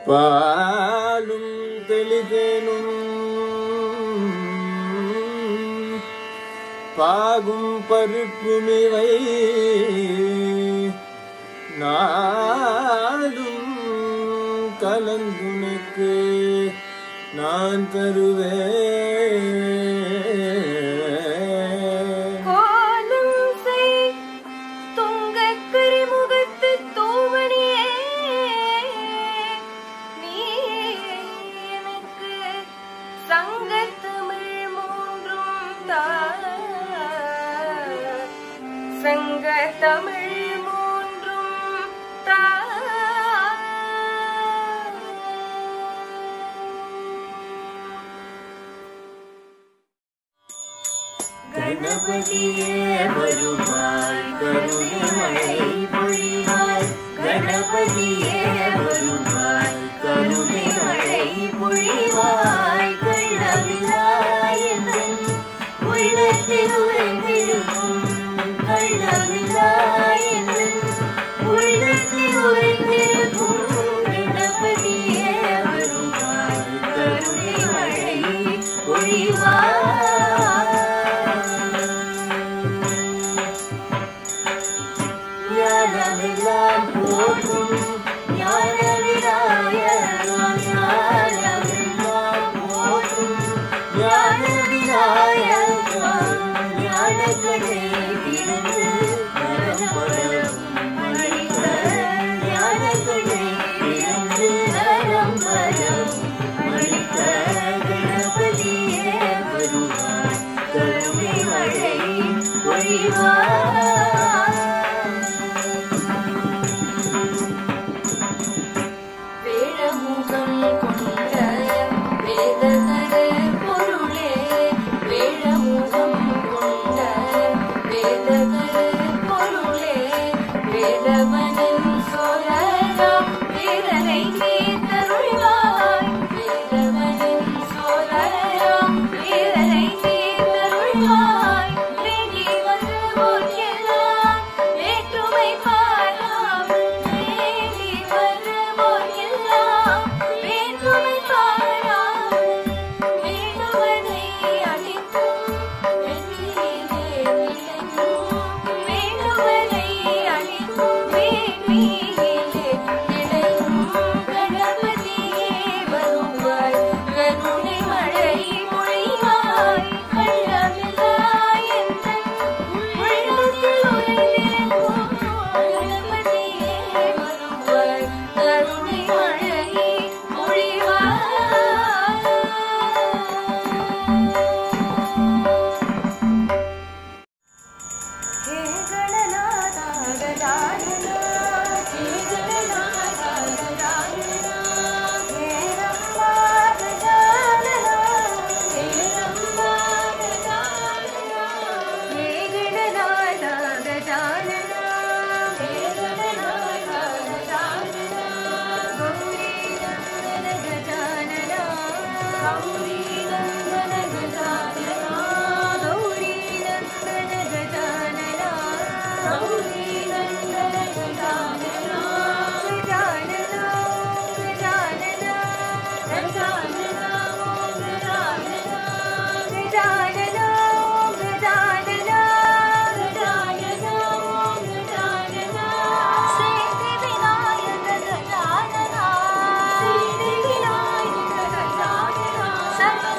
பாலும் தெளிதேனும் பாகும் பருப்புமிவை நாடும் கலந்துனக்கு நான் தருவேன் கோலம் செய் துங்கக் கரிமுகத்துத் தூமணியே, நீ எனக்கு சங்கத்தமிழ் மூன்றும் தா. சங்கத்தமிழ் மூன்றும் தா. கணபதியே வருவாய் கருணை பொழிவாய் கணபதியே வருவாய் கருணை மழை பொழிவாய் கள்ளவில்லாய் என்றும் உள்ளத்தில் உறைந்திருக்கும் கள்ளவில்லாய் என்றும் உள்ளத்தில் உறைந்திருக்கும் கணபதியே வருவாய் கருணை மழை பொழிவாய் ஞானமெல்லாம் போற்றும் ஞான விநாயகா ஞானமெல்லாம் போற்றும் ஞான விநாயகா ஞானக்கடை திறந்து நலம் பரவும் அளித்த ஞானக்கடை திறந்து நலம் பரவும் அளித்த கணபதியே வருவாய் கருணை மழை பொழிவாய் வேழமுகம் கொண்ட வேதகர பொருளே வேழமுகம் கொண்ட வேதகர பொருளே வேதவனின் சோழராம் வீரனை தீர்த்தருள்வாய் வேதவனின் சோழராம் வீரனை தீர்த்தருள்வாய் வேண்டி வருவோர்க்கெல்லாம் வேற்றுமை பாராமல் வேண்டி வருவோர்க்கெல்லாம் வேற்றுமை பாராமல் வேண்டுவதை அளிக்கும் வெற்றியிலே நிலைக்கும் வேண்டுவதை அளிக்கும் வேள்வியிலே நிலைக்கும் கணபதியே வருவாய் கருணை மழை பொழிவாய் கள்ளமில்லாய் எந்தன் உள்ளத்தில் உறைந்திருக்கும் கணபதியே வருவாய் கருணை மழை பொழிவாய் हे गणनाथा गजानना हे गणनाथा गजानना हे रम्बा गजानना हे रम्बा गजानना हे गणनाथा गजानना हे गणनाथा गजानना गौरी नन्दन गजानना गौरी नन्दन गजानना गौरी नन्दन गजानना गौरी नन्दन गजानना गजानना गजानना गजानना गजानना गजानना गजानना गजानना गजानना सिद्धि विनायक गजानना सिद्धि विनायक गजानना